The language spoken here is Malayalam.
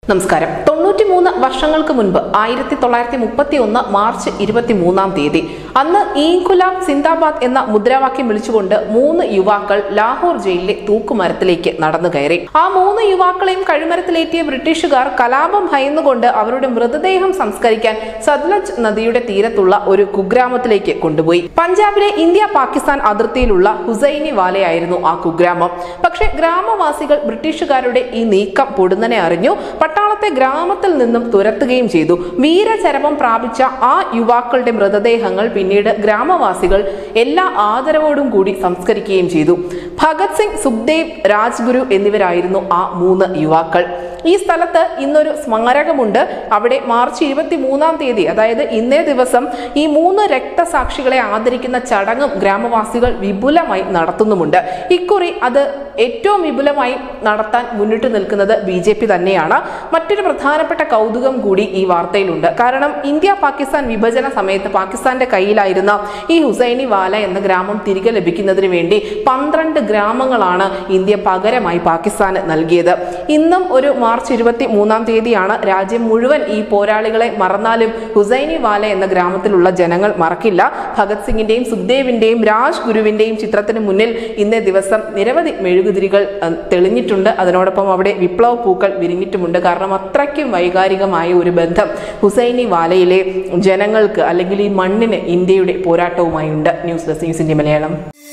നമസ്കാരം തൊണ്ണൂറ്റിമൂന്ന് വർഷങ്ങൾക്ക് മുൻപ് ആയിരത്തി തൊള്ളായിരത്തി മുപ്പത്തി ഒന്ന് മാർച്ച് ഇരുപത്തി മൂന്നാം തീയതി അന്ന് ഈങ്കുലാം സിന്ദാബാദ് എന്ന മുദ്രാവാക്യം വിളിച്ചുകൊണ്ട് മൂന്ന് യുവാക്കൾ ലാഹോർ ജയിലിലെ തൂക്കുമരത്തിലേക്ക് നടന്നു കയറി ആ മൂന്ന് യുവാക്കളെയും കഴിമരത്തിലേറ്റിയ ബ്രിട്ടീഷുകാർ കലാപം ഭയന്നുകൊണ്ട് അവരുടെ മൃതദേഹം സംസ്കരിക്കാൻ സത്ലജ് നദിയുടെ തീരത്തുള്ള ഒരു കുഗ്രാമത്തിലേക്ക് കൊണ്ടുപോയി പഞ്ചാബിലെ ഇന്ത്യ പാകിസ്ഥാൻ അതിർത്തിയിലുള്ള ഹുസൈനി വാലയായിരുന്നു ആ കുഗ്രാമം പക്ഷേ ഗ്രാമവാസികൾ ബ്രിട്ടീഷുകാരുടെ ഈ നീക്കം പൊടുന്നനെ അറിഞ്ഞു പട്ടാളത്തെ ഗ്രാമത്തിൽ നിന്നും തുരത്തുകയും ചെയ്തു വീരചരമം പ്രാപിച്ച ആ യുവാക്കളുടെ മൃതദേഹങ്ങൾ പിന്നീട് ഗ്രാമവാസികൾ എല്ലാ ആദരവോടും കൂടി സംസ്കരിക്കുകയും ചെയ്തു ഭഗത് സിംഗ് സുഖ്ദേവ് രാജ്ഗുരു എന്നിവരായിരുന്നു ആ മൂന്ന് യുവാക്കൾ ഈ സ്ഥലത്ത് ഇന്നൊരു സ്മാരകമുണ്ട് അവിടെ മാർച്ച് ഇരുപത്തി മൂന്നാം തീയതി അതായത് ഇന്നേ ദിവസം ഈ മൂന്ന് രക്തസാക്ഷികളെ ആദരിക്കുന്ന ചടങ്ങും ഗ്രാമവാസികൾ വിപുലമായി നടത്തുന്നുമുണ്ട് ഇക്കുറി അത് ഏറ്റവും വിപുലമായി നടത്താൻ മുന്നിട്ട് നിൽക്കുന്നത് ബി ജെ പി തന്നെയാണ് മറ്റൊരു പ്രധാനപ്പെട്ട കൗതുകം കൂടി ഈ വാർത്തയിലുണ്ട് കാരണം ഇന്ത്യ പാകിസ്ഥാൻ വിഭജന സമയത്ത് പാകിസ്ഥാന്റെ കയ്യിലായിരുന്ന ഈ ഹുസൈനി വാല എന്ന ഗ്രാമം തിരികെ ലഭിക്കുന്നതിന് വേണ്ടി പന്ത്രണ്ട് ഗ്രാമങ്ങളാണ് ഇന്ത്യ പകരമായി പാകിസ്ഥാന് നൽകിയത് ഇന്നും ഒരു മാർച്ച് ഇരുപത്തി മൂന്നാം തീയതിയാണ് രാജ്യം മുഴുവൻ ഈ പോരാളികളെ മറന്നാലും ഹുസൈനി വാല എന്ന ഗ്രാമത്തിലുള്ള ജനങ്ങൾ മറക്കില്ല ഭഗത് സിംഗിന്റെയും സുഖ്ദേവിന്റെയും രാജ് ഗുരുവിന്റെയും ചിത്രത്തിന് മുന്നിൽ ഇന്നേ ദിവസം നിരവധി മെഴുകുതിരികൾ അഹ്, തെളിഞ്ഞിട്ടുണ്ട് അതിനോടൊപ്പം അവിടെ വിപ്ലവ പൂക്കൾ വിരിഞ്ഞിട്ടുമുണ്ട് കാരണം അത്രയ്ക്കും വൈകാരികമായ ഒരു ബന്ധം ഹുസൈനി വാലയിലെ ജനങ്ങൾക്ക് അല്ലെങ്കിൽ ഈ മണ്ണിന് ഇന്ത്യയുടെ പോരാട്ടവുമായി ഉണ്ട് news desk news India Malayalam